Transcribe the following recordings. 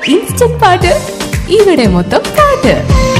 instant പാട്ട് ഇവിടെ മൊത്തം പാട്ട്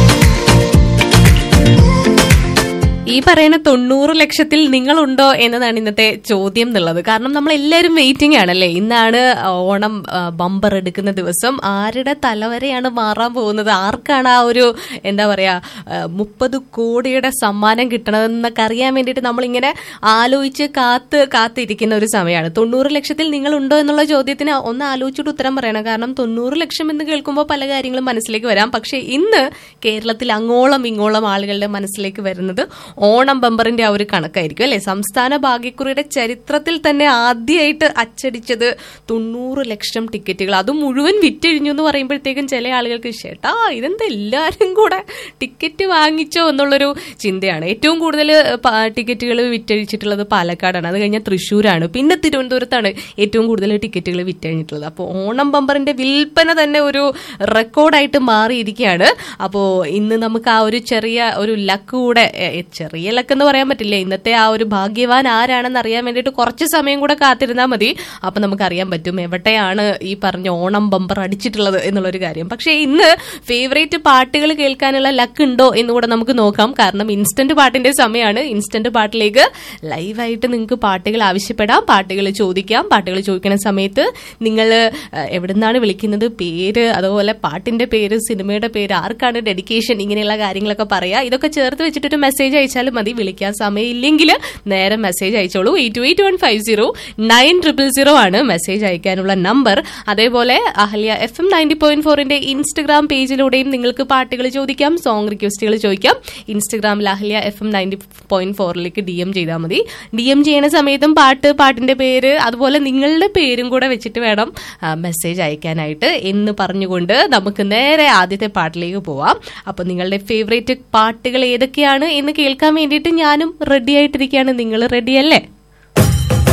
ഈ പറയുന്ന തൊണ്ണൂറ് ലക്ഷത്തിൽ നിങ്ങളുണ്ടോ എന്നതാണ് ഇന്നത്തെ ചോദ്യം എന്നുള്ളത് കാരണം നമ്മൾ എല്ലാവരും വെയിറ്റിംഗ് ആണല്ലേ ഇന്നാണ് ഓണം ബമ്പർ എടുക്കുന്ന ദിവസം ആരുടെ തലവരെയാണ് മാറാൻ പോകുന്നത് ആർക്കാണ് ആ ഒരു എന്താ പറയാ മുപ്പത് കോടിയുടെ സമ്മാനം കിട്ടണമെന്നൊക്കെ അറിയാൻ വേണ്ടിയിട്ട് നമ്മളിങ്ങനെ ആലോചിച്ച് കാത്ത് കാത്തിരിക്കുന്ന ഒരു സമയമാണ് തൊണ്ണൂറ് ലക്ഷത്തിൽ നിങ്ങളുണ്ടോ എന്നുള്ള ചോദ്യത്തിന് ഒന്ന് ആലോചിച്ചിട്ട് ഉത്തരം പറയണം കാരണം തൊണ്ണൂറ് ലക്ഷം എന്ന് കേൾക്കുമ്പോൾ പല കാര്യങ്ങളും മനസ്സിലേക്ക് വരാം പക്ഷേ ഇന്ന് കേരളത്തിൽ അങ്ങോളം ഇങ്ങോളം ആളുകളുടെ മനസ്സിലേക്ക് വരുന്നത് ഓണം ബമ്പറിന്റെ ആ ഒരു കണക്കായിരിക്കും അല്ലെ സംസ്ഥാന ഭാഗ്യക്കുറിയുടെ ചരിത്രത്തിൽ തന്നെ ആദ്യമായിട്ട് അച്ചടിച്ചത് തൊണ്ണൂറ് ലക്ഷം ടിക്കറ്റുകൾ അത് മുഴുവൻ വിറ്റഴിഞ്ഞു എന്ന് പറയുമ്പോഴത്തേക്കും ചില ആളുകൾക്ക് ചേട്ടാ ഇതെന്താ എല്ലാവരും കൂടെ ടിക്കറ്റ് വാങ്ങിച്ചോ എന്നുള്ളൊരു ചിന്തയാണ് ഏറ്റവും കൂടുതൽ ടിക്കറ്റുകൾ വിറ്റഴിച്ചിട്ടുള്ളത് പാലക്കാടാണ് അത് കഴിഞ്ഞാൽ തൃശ്ശൂരാണ് പിന്നെ തിരുവനന്തപുരത്താണ് ഏറ്റവും കൂടുതൽ ടിക്കറ്റുകൾ വിറ്റഴിഞ്ഞിട്ടുള്ളത് അപ്പോൾ ഓണം ബമ്പറിന്റെ വിൽപ്പന തന്നെ ഒരു റെക്കോർഡായിട്ട് മാറിയിരിക്കുകയാണ് അപ്പോൾ ഇന്ന് നമുക്ക് ആ ഒരു ചെറിയ ഒരു ലക്ക് കൂടെ എ, ചെറിയ ലക്ക് എന്ന് പറയാൻ പറ്റില്ല ഇന്നത്തെ ആ ഒരു ഭാഗ്യവാൻ ആരാണെന്ന് അറിയാൻ വേണ്ടിയിട്ട് കുറച്ച് സമയം കൂടെ കാത്തിരുന്നാൽ മതി അപ്പൊ നമുക്ക് അറിയാൻ പറ്റും എവിടെയാണ് ഈ പറഞ്ഞ ഓണം ബമ്പർ അടിച്ചിട്ടുള്ളത് എന്നുള്ളൊരു കാര്യം പക്ഷേ ഇന്ന് ഫേവറേറ്റ് പാട്ടുകൾ കേൾക്കാനുള്ള ലക്ക് ഉണ്ടോ എന്ന് കൂടെ നമുക്ക് നോക്കാം കാരണം ഇൻസ്റ്റന്റ് പാട്ടിന്റെ സമയമാണ് ഇൻസ്റ്റന്റ് പാട്ടിലേക്ക് ലൈവായിട്ട് നിങ്ങൾക്ക് പാട്ടുകൾ ആവശ്യപ്പെടാം പാട്ടുകൾ ചോദിക്കാം പാട്ടുകൾ ചോദിക്കുന്ന സമയത്ത് നിങ്ങൾ എവിടുന്നാണ് വിളിക്കുന്നത് പേര് അതുപോലെ പാട്ടിന്റെ പേര് സിനിമയുടെ പേര് ആർക്കാണ് ഡെഡിക്കേഷൻ ഇങ്ങനെയുള്ള കാര്യങ്ങളൊക്കെ പറയാ ഇതൊക്കെ ചേർത്ത് വെച്ചിട്ടൊരു മെസ്സേജ് അയച്ചാലും മതി വിളിക്കാൻ സമയമില്ലെങ്കിൽ നേരെ മെസ്സേജ് അയച്ചോളൂ eight two eight one five zero nine triple zero ആണ് മെസ്സേജ് അയക്കാനുള്ള നമ്പർ അതേപോലെ Ahalya F M ninety point ഫോറിന്റെ ഇൻസ്റ്റഗ്രാം പേജിലൂടെയും നിങ്ങൾക്ക് പാട്ടുകൾ ചോദിക്കാം സോങ് റിക്വസ്റ്റുകൾ ചോദിക്കാം ഇൻസ്റ്റഗ്രാമിൽ Ahalya F M ninety point ഫോറിലേക്ക് ഡി എം ചെയ്താൽ മതി ഡി എം ചെയ്യുന്ന സമയത്തും പാട്ട് പാട്ടിന്റെ പേര് അതുപോലെ നിങ്ങളുടെ പേരും കൂടെ വെച്ചിട്ട് വേണം മെസ്സേജ് അയക്കാനായിട്ട് എന്ന് പറഞ്ഞുകൊണ്ട് നമുക്ക് നേരെ ആദ്യത്തെ പാട്ടിലേക്ക് പോവാം അപ്പൊ നിങ്ങളുടെ ഫേവറേറ്റ് പാട്ടുകൾ ഏതൊക്കെയാണ് എന്ന് കേൾക്കാൻ വേണ്ടിയിട്ട് ഞാനും റെഡി ആയിട്ടിരിക്കുകയാണ് നിങ്ങൾ റെഡിയല്ലേ